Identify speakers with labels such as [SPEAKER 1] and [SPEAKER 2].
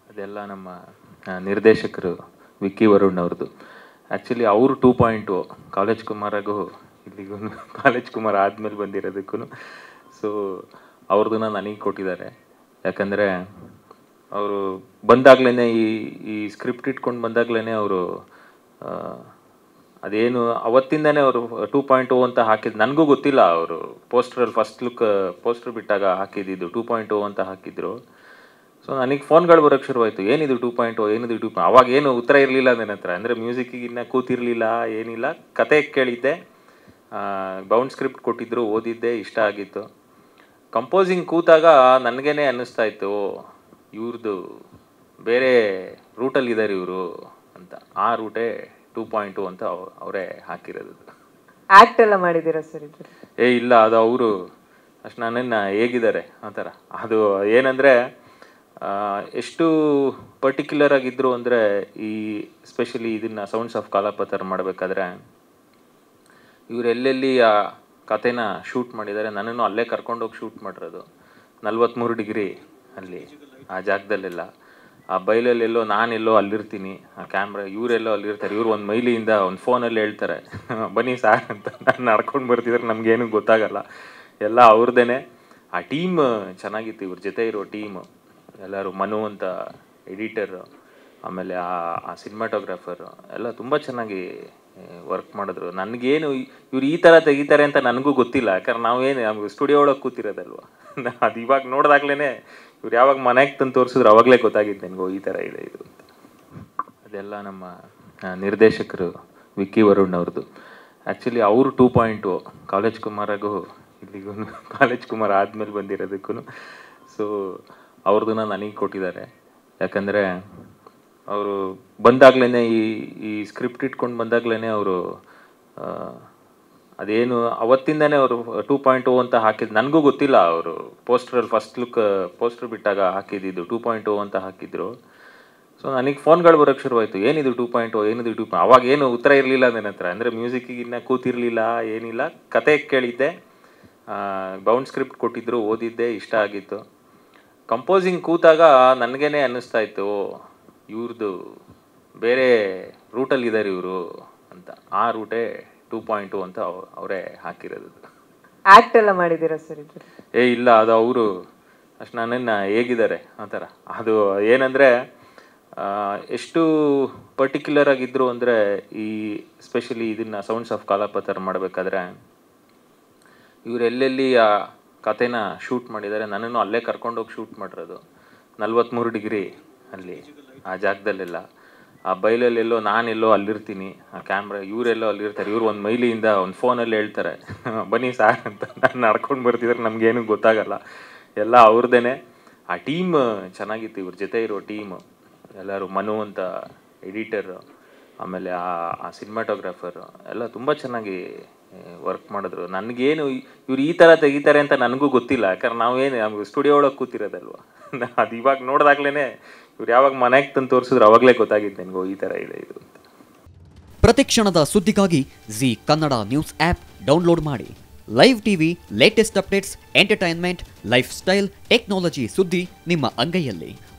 [SPEAKER 1] ಅದೆಲ್ಲ ನಮ್ಮ ಆ, ನಿರ್ದೇಶಕರು ವಿಕ್ಕಿ ವರುಣ್ ಅವ್ರದ್ದು ಆ್ಯಕ್ಚುಲಿ ಅವರು ಟೂ ಪಾಯಿಂಟು ಕಾಲೇಜ್ ಕುಮಾರಾಗೂ ಇಲ್ಲಿಗೂ ಕಾಲೇಜ್ ಕುಮಾರ್ ಆದಮೇಲೆ ಬಂದಿರೋದಕ್ಕೂ ಸೊ ಅವ್ರದ್ದನ್ನ ನನಗೆ ಕೊಟ್ಟಿದ್ದಾರೆ ಯಾಕಂದರೆ ಅವರು ಬಂದಾಗ್ಲೇ ಈ ಈ ಸ್ಕ್ರಿಪ್ಟ್ ಇಟ್ಕೊಂಡು ಬಂದಾಗ್ಲೇ ಅವರು ಅದೇನು ಅವತ್ತಿಂದನೇ ಅವರು ಟೂ ಪಾಯಿಂಟ್ ಓ ಅಂತ ಹಾಕಿದ್ದು ನನಗೂ ಗೊತ್ತಿಲ್ಲ ಅವರು ಪೋಸ್ಟ್ರಲ್ಲಿ ಫಸ್ಟ್ ಲುಕ್ ಪೋಸ್ಟರ್ ಬಿಟ್ಟಾಗ ಹಾಕಿದ್ದು ಟೂ ಪಾಯಿಂಟ್ ಓ ಅಂತ ಹಾಕಿದ್ರು ಸೊ ನನಗೆ ಫೋನ್ಗಳು ಬರೋಕ್ಕೆ ಶುರುವಾಯಿತು ಏನಿದು ಟೂ ಪಾಯಿಂಟ್ ಓ ಏನಿದು ಟೂ ಅವಾಗ ಏನು ಉತ್ತರ ಇರಲಿಲ್ಲ ನನ್ನ ಹತ್ರ ಅಂದರೆ ಮ್ಯೂಸಿಕ್ಕಿಗೆ ಇನ್ನೂ ಕೂತಿರಲಿಲ್ಲ ಏನಿಲ್ಲ ಕತೆ ಕೇಳಿದ್ದೆ ಬೌಂಡ್ ಸ್ಕ್ರಿಪ್ಟ್ ಕೊಟ್ಟಿದ್ರು ಓದಿದ್ದೆ ಇಷ್ಟ ಆಗಿತ್ತು ಕಂಪೋಸಿಂಗ್ ಕೂತಾಗ ನನಗೇನೆ ಅನ್ನಿಸ್ತಾ ಇತ್ತು ಇವ್ರದ್ದು ಬೇರೆ ರೂಟಲ್ಲಿದ್ದಾರೆ ಇವರು ಅಂತ ಆ ರೂಟೇ ಟೂ ಪಾಯಿಂಟ್ ಟು ಅಂತ ಅವರೇ ಹಾಕಿರೋದು
[SPEAKER 2] ಆಕ್ಟ್ ಎಲ್ಲ ಮಾಡಿದ್ದೀರಾ ಸರ್ ಇದ್ರ
[SPEAKER 1] ಏ ಇಲ್ಲ ಅದು ಅವರು ಅಷ್ಟು ನನ್ನನ್ನು ಹೇಗಿದ್ದಾರೆ ಆ ಥರ ಅದು ಏನಂದರೆ ಎಷ್ಟು ಪರ್ಟಿಕ್ಯುಲರ್ ಆಗಿದ್ರು ಅಂದರೆ ಈ ಸ್ಪೆಷಲಿ ಇದನ್ನು ಸೌಂಡ್ಸ್ ಆಫ್ ಕಾಲಾಪತರ್ ಮಾಡಬೇಕಾದ್ರೆ ಇವ್ರು ಎಲ್ಲೆಲ್ಲಿ ಆ ಕತೆನ ಶೂಟ್ ಮಾಡಿದ್ದಾರೆ ನನ್ನನ್ನು ಅಲ್ಲೇ ಕರ್ಕೊಂಡೋಗಿ ಶೂಟ್ ಮಾಡಿರೋದು ನಲ್ವತ್ತ್ಮೂರು ಡಿಗ್ರಿ ಅಲ್ಲಿ ಆ ಜಾಗದಲ್ಲೆಲ್ಲ ಆ ಬೈಲಲ್ಲೆಲ್ಲೋ ನಾನೆಲ್ಲೋ ಅಲ್ಲಿರ್ತೀನಿ ಆ ಕ್ಯಾಮ್ರಾ ಇವರೆಲ್ಲೋ ಅಲ್ಲಿರ್ತಾರೆ ಇವ್ರು ಒಂದು ಮೈಲಿಯಿಂದ ಒಂದು ಫೋನಲ್ಲಿ ಹೇಳ್ತಾರೆ ಬನ್ನಿ ಸಾರ್ ಅಂತ ನಾನು ನಡ್ಕೊಂಡು ಬರ್ತಿದ್ರೆ ನಮಗೇನು ಗೊತ್ತಾಗಲ್ಲ ಎಲ್ಲ ಅವ್ರದ್ದೇನೆ ಆ ಟೀಮ್ ಚೆನ್ನಾಗಿತ್ತು ಇವ್ರ ಜೊತೆ ಇರೋ ಟೀಮು ಎಲ್ಲರೂ ಮನು ಅಂತ ಎಡಿಟರ್ ಆಮೇಲೆ ಆ ಆ ಸಿನಿಮಾಟೋಗ್ರಾಫರ್ ಎಲ್ಲ ತುಂಬ ಚೆನ್ನಾಗಿ ವರ್ಕ್ ಮಾಡಿದ್ರು ನನಗೇನು ಇವ್ರು ಈ ಥರ ತೆಗಿತಾರೆ ಅಂತ ನನಗೂ ಗೊತ್ತಿಲ್ಲ ಯಾಕಂದ್ರೆ ನಾವೇನು ನಮ್ಗೆ ಸ್ಟುಡಿಯೋ ಒಳಗೆ ಕೂತಿರೋದಲ್ವ ಅದು ಇವಾಗ ನೋಡಿದಾಗ್ಲೇ ಇವ್ರು ಯಾವಾಗ ಮನೆಗೆ ತಂದು ತೋರಿಸಿದ್ರು ಅವಾಗಲೇ ಗೊತ್ತಾಗಿತ್ತು ನನಗೂ ಈ ಥರ ಇದೆ ಇದು ಅಂತ ಅದೆಲ್ಲ ನಮ್ಮ ಆ, ನಿರ್ದೇಶಕರು ವಿಕ್ಕಿ ವರುಣ್ ಅವ್ರದ್ದು ಆ್ಯಕ್ಚುಲಿ ಅವರು ಟೂ ಪಾಯಿಂಟು ಕಾಲೇಜ್ ಕುಮಾರಾಗೂ ಇಲ್ಲಿಗೂ ಕಾಲೇಜ್ ಕುಮಾರ್ ಆದಮೇಲೆ ಬಂದಿರೋದಕ್ಕೂ ಸೊ ಅವ್ರದ್ದನ್ನ ನನಗೆ ಕೊಟ್ಟಿದ್ದಾರೆ ಯಾಕಂದರೆ ಅವರು ಬಂದಾಗ್ಲೇ ಈ ಈ ಸ್ಕ್ರಿಪ್ಟ್ ಇಟ್ಕೊಂಡು ಬಂದಾಗ್ಲೇ ಅವರು ಅದೇನು ಅವತ್ತಿಂದನೇ ಅವರು ಟೂ ಪಾಯಿಂಟ್ ಓ ಅಂತ ಹಾಕಿದ್ದು ನನಗೂ ಗೊತ್ತಿಲ್ಲ ಅವರು ಪೋಸ್ಟ್ರಲ್ಲಿ ಫಸ್ಟ್ ಲುಕ್ ಪೋಸ್ಟರ್ ಬಿಟ್ಟಾಗ ಹಾಕಿದ್ದು ಟೂ ಪಾಯಿಂಟ್ ಓ ಅಂತ ಹಾಕಿದ್ರು ಸೊ ನನಗೆ ಫೋನ್ಗಳು ಬರೋಕ್ಕೆ ಶುರುವಾಯಿತು ಏನಿದು ಟೂ ಪಾಯಿಂಟ್ ಓ ಏನಿದು ಟೂ ಅವಾಗ ಏನು ಉತ್ತರ ಇರಲಿಲ್ಲ ನನ್ನ ಹತ್ರ ಅಂದರೆ ಮ್ಯೂಸಿಕ್ಕಿಗೆ ಇನ್ನೂ ಕೂತಿರಲಿಲ್ಲ ಏನಿಲ್ಲ ಕತೆ ಕೇಳಿದ್ದೆ ಬೌಂಡ್ ಸ್ಕ್ರಿಪ್ಟ್ ಕೊಟ್ಟಿದ್ರು ಓದಿದ್ದೆ ಇಷ್ಟ ಆಗಿತ್ತು ಕಂಪೋಸಿಂಗ್ ಕೂತಾಗ ನನಗೇನೆ ಅನ್ನಿಸ್ತಾ ಇತ್ತು ಇವ್ರದ್ದು ಬೇರೆ ರೂಟಲ್ಲಿದ್ದಾರೆ ಇವರು ಅಂತ ಆ ರೂಟೇ ಟೂ ಪಾಯಿಂಟ್ ಟು ಅಂತ ಅವರೇ ಹಾಕಿರೋದು
[SPEAKER 2] ಆಕ್ಟ್ ಎಲ್ಲ ಮಾಡಿದ್ದೀರಾ ಸರ್ ಇದ್ರ
[SPEAKER 1] ಏ ಇಲ್ಲ ಅದು ಅವರು ಅಷ್ಟು ನನ್ನನ್ನು ಹೇಗಿದ್ದಾರೆ ಆ ಥರ ಅದು ಏನಂದರೆ ಎಷ್ಟು ಪರ್ಟಿಕ್ಯುಲರ್ ಆಗಿದ್ರು ಅಂದರೆ ಈ ಸ್ಪೆಷಲಿ ಇದನ್ನು ಸೌಂಡ್ಸ್ ಆಫ್ ಕಾಲಾಪತರ್ ಮಾಡಬೇಕಾದ್ರೆ ಇವ್ರು ಎಲ್ಲೆಲ್ಲಿ ಆ ಕತೆನ ಶೂಟ್ ಮಾಡಿದ್ದಾರೆ ನನ್ನನ್ನು ಅಲ್ಲೇ ಕರ್ಕೊಂಡೋಗಿ ಶೂಟ್ ಮಾಡಿರೋದು ನಲ್ವತ್ತ್ಮೂರು ಡಿಗ್ರಿ ಅಲ್ಲಿ ಆ ಜಾಗದಲ್ಲೆಲ್ಲ ಆ ಬೈಲಲ್ಲೆಲ್ಲೋ ನಾನೆಲ್ಲೋ ಅಲ್ಲಿರ್ತೀನಿ ಆ ಕ್ಯಾಮ್ರಾ ಇವರೆಲ್ಲೋ ಅಲ್ಲಿರ್ತಾರೆ ಇವ್ರು ಒಂದು ಮೈಲಿಯಿಂದ ಒಂದು ಫೋನಲ್ಲಿ ಹೇಳ್ತಾರೆ ಬನ್ನಿ ಸಾರ್ ಅಂತ ನಾನು ನಡ್ಕೊಂಡು ಬರ್ತಿದ್ರೆ ನಮಗೇನು ಗೊತ್ತಾಗಲ್ಲ ಎಲ್ಲ ಅವ್ರದ್ದೇನೆ ಆ ಟೀಮ್ ಚೆನ್ನಾಗಿತ್ತು ಇವ್ರ ಜೊತೆ ಇರೋ ಟೀಮು ಎಲ್ಲರೂ ಮನು ಅಂತ ಎಡಿಟರ್ ಆಮೇಲೆ ಆ ಆ ಸಿನಿಮಾಟೋಗ್ರಾಫರ್ ಎಲ್ಲ ತುಂಬ ಚೆನ್ನಾಗಿ ವರ್ಕ್ ಮಾಡಿದ್ರು ನನಗೇನು ಇವ್ರು ಈ ಥರ ತೆಗಿತಾರೆ ಅಂತ ನನಗೂ ಗೊತ್ತಿಲ್ಲ ಯಾಕಂದ್ರೆ ನಾವೇನು ನಮ್ಗೆ ಸ್ಟುಡಿಯೋ ಒಳಗೆ ಕೂತಿರೋದಲ್ವ ಅದು ಇವಾಗ ನೋಡಿದಾಗ್ಲೇ ಇವ್ರು ಯಾವಾಗ ಮನೆಗೆ ತಂದು ತೋರಿಸಿದ್ರು ಅವಾಗಲೇ ಗೊತ್ತಾಗಿತ್ತು ನನಗೂ ಈ ಥರ ಇದೆ ಇದು ಅಂತ
[SPEAKER 3] ಪ್ರತಿಕ್ಷಣದ ಸುದ್ದಿಗಾಗಿ Zee Kannada news app download ಮಾಡಿ live TV latest updates entertainment lifestyle technology ಸುದ್ದಿ ನಿಮ್ಮ ಅಂಗೈಯಲ್ಲಿ